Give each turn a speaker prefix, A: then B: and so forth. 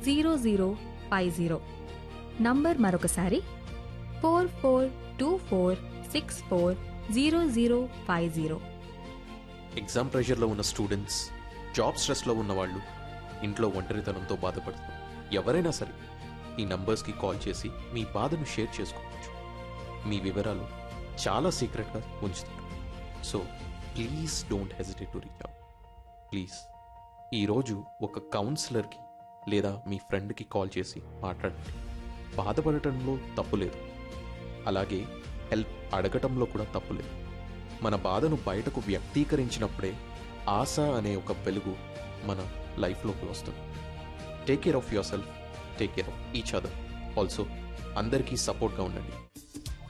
A: zero zero five zero number మరొకసారి four four two four six four zero zero five zero
B: exam ప్రెషర్లో ఉన్న students job స్ట్రెస్లో ఉన్న వాళ్ళు ఇంట్లో ఒంటరితనంతో బాధపడుతున్నారు ఎవరైనా సరే ఈ నంబర్స్కి కాల్ చేసి మీ బాధను షేర్ చేసుకోవచ్చు మీ వివరాలు చాలా సీక్రెట్గా ఉంచుతారు so please don't hesitate to reach out please ఈరోజు ఒక కౌన్సిలర్కి లేదా మీ ఫ్రెండ్కి కాల్ చేసి మాట్లాడండి బాధపడటంలో తప్పు లేదు అలాగే హెల్ప్ అడగటంలో కూడా తప్పు లేదు మన బాధను బయటకు వ్యక్తీకరించినప్పుడే ఆశ అనే ఒక వెలుగు మన లైఫ్లోకి వస్తుంది take care of yourself take care of each other also అందరికీ సపోర్ట్గా ఉండండి